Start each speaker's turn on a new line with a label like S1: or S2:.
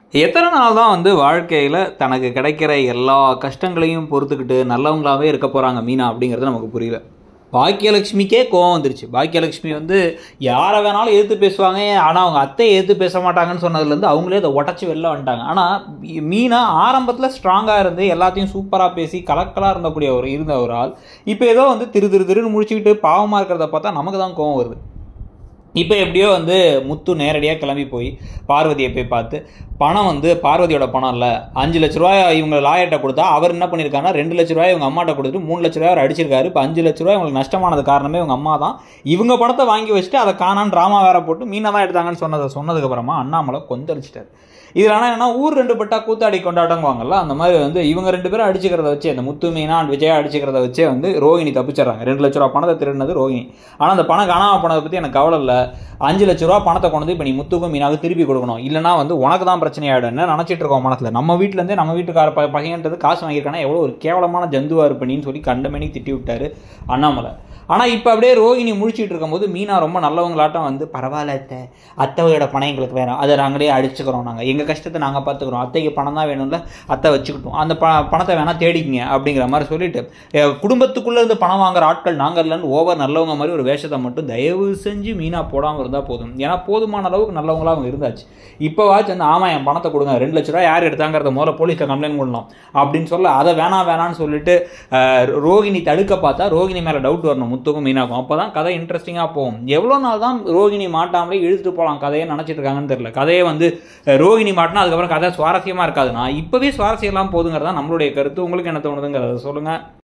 S1: எத்தனை நாள் தான் வந்து வாழ்க்கையில் தனக்கு கிடைக்கிற எல்லா கஷ்டங்களையும் பொறுத்துக்கிட்டு நல்லவங்களாவே இருக்க போகிறாங்க மீனா அப்படிங்கிறது நமக்கு புரியல பாக்கியலட்சுமிக்கே கோவம் வந்துருச்சு பாக்கியலட்சுமி வந்து யாரை வேணாலும் எதிர்த்து பேசுவாங்க ஆனால் அவங்க அத்தையை எதிர்த்து பேச மாட்டாங்கன்னு சொன்னதுலேருந்து அவங்களே அதை உடச்சி வெளில வந்துட்டாங்க ஆனால் மீனா ஆரம்பத்தில் ஸ்ட்ராங்காக இருந்து எல்லாத்தையும் சூப்பராக பேசி கலக்கலாக இருந்தக்கூடிய ஒரு இருந்த ஒரு ஆள் இப்போ ஏதோ வந்து திரு திரு திருன்னு முடிச்சுக்கிட்டு பாவமாக இருக்கிறத பார்த்தா நமக்கு தான் கோவம் வருது இப்போ எப்படியோ வந்து முத்து நேரடியாக கிளம்பி போய் பார்வதியை போய் பார்த்து பணம் வந்து பார்வதியோட பணம் இல்லை அஞ்சு லட்ச ரூபாய் இவங்க லாயர்கிட்ட கொடுத்தா அவர் என்ன பண்ணியிருக்காருன்னா ரெண்டு லட்ச ரூபாய் இவங்க அம்மாட்ட கொடுத்துட்டு மூணு லட்ச ரூபாய் அவர் அடிச்சிருக்காரு இப்போ அஞ்சு லட்ச ரூபாய் இவங்களுக்கு நஷ்டமானது காரணமே இவங்க அம்மா தான் இவங்க பணத்தை வாங்கி வச்சுட்டு அதை காணான்னு ட்ராமா வேற போட்டு மீனை தான் எடுத்தாங்கன்னு சொன்னதை சொன்னதுக்கப்புறமா அண்ணாமலை கொந்தளிச்சிட்டாரு இதில் ஆனால் என்னன்னா ஊர் ரெண்டு பட்டா கூத்தாடி கொண்டாட்டங்குவாங்கல்ல அந்த மாதிரி வந்து இவங்க ரெண்டு பேரும் அடிச்சுக்கிறத வச்சு அந்த முத்து மீனா and விஜயா அடிச்சுக்கிறத வச்சே வந்து ரோஹிணி தப்பிச்சிடறாங்க ரெண்டு லட்ச ரூபா பணத்தை திருடினது ரோஹிணி ஆனால் அந்த பணம் காணாமல் போனதை பற்றி எனக்கு கவலை இல்லை அஞ்சு லட்ச ரூபா பணத்தை கொண்டு வந்து இப்போ நீ முத்துக்கும் மீனாவுக்கு திருப்பி கொடுக்கணும் இல்லைனா வந்து உனக்கு தான் பிரச்சனை ஆகிடும்னு நினச்சிட்டு இருக்கோம் மனசில் நம்ம வீட்டிலேருந்தே நம்ம வீட்டுக்கார ப பகையன்றது காசு வாங்கியிருக்கானா எவ்வளோ ஒரு கேவலமான ஜந்துவா இருப்பணின்னு சொல்லி கண்டமேனி திட்டி விட்டாரு அண்ணாமலை ஆனால் இப்போ அப்படியே ரோஹிணி முழிச்சிட்டு இருக்கும்போது மீனா ரொம்ப நல்லவங்களாட்டம் வந்து பரவாயில்ல அத்தை அத்தையோட பணம் எங்களுக்கு வேணும் அதை நாங்களே அடிச்சுக்கிறோம் நாங்கள் எங்கள் கஷ்டத்தை நாங்கள் பார்த்துக்குறோம் அத்தைக்கு பணம் தான் வேணும்ல அத்தை வச்சுக்கிட்டோம் அந்த ப பணத்தை வேணால் தேடிக்கிங்க அப்படிங்கிற மாதிரி சொல்லிட்டு அஹ், குடும்பத்துக்குள்ளே இருந்து பணம் வாங்குற ஆட்கள் நாங்கள் இல்லைன்னு ஓவர் நல்லவங்க மாதிரி ஒரு வேஷத்தை மட்டும் தயவு செஞ்சு மீனா போடாமல் இருந்தால் போதும் ஏன்னா போதுமான அளவுக்கு நல்லவங்களா அவங்க இருந்தாச்சு இப்போ வாச்சு வந்து ஆமாம் என் பணத்தை கொடுங்க ரெண்டு லட்ச ரூபா யார் எடுத்தாங்கிறத முதல்ல போலீஸில் கம்ப்ளைண்ட் பண்ணலாம் அப்படின்னு சொல்ல அதை வேணாம் வேணான்னு சொல்லிட்டு அஹ், ரோகிணி தடுக்க பார்த்தா ரோகிணி மேலே டவுட் வரணும் முத்துக்கும் மீனாக்கும் அப்போ தான் கதை இன்ட்ரெஸ்டிங்காக போகும் எவ்வளோ நாள் தான் ரோகிணி மாட்டாமலே இழுத்துட்டு போகலாம் கதையை நினச்சிட்டு இருக்காங்கன்னு தெரியல கதையை வந்து அஹ், ரோகிணி மாட்டினா அதுக்கப்புறம் கதை சுவாரஸ்யமாக இருக்காது நான் இப்போவே சுவாரஸ்யம் இல்லாமல் போதுங்கிறதா நம்மளுடைய கருத்து உங்களுக்கு என்ன தோணுதுங்கிறத சொல்லுங்கள்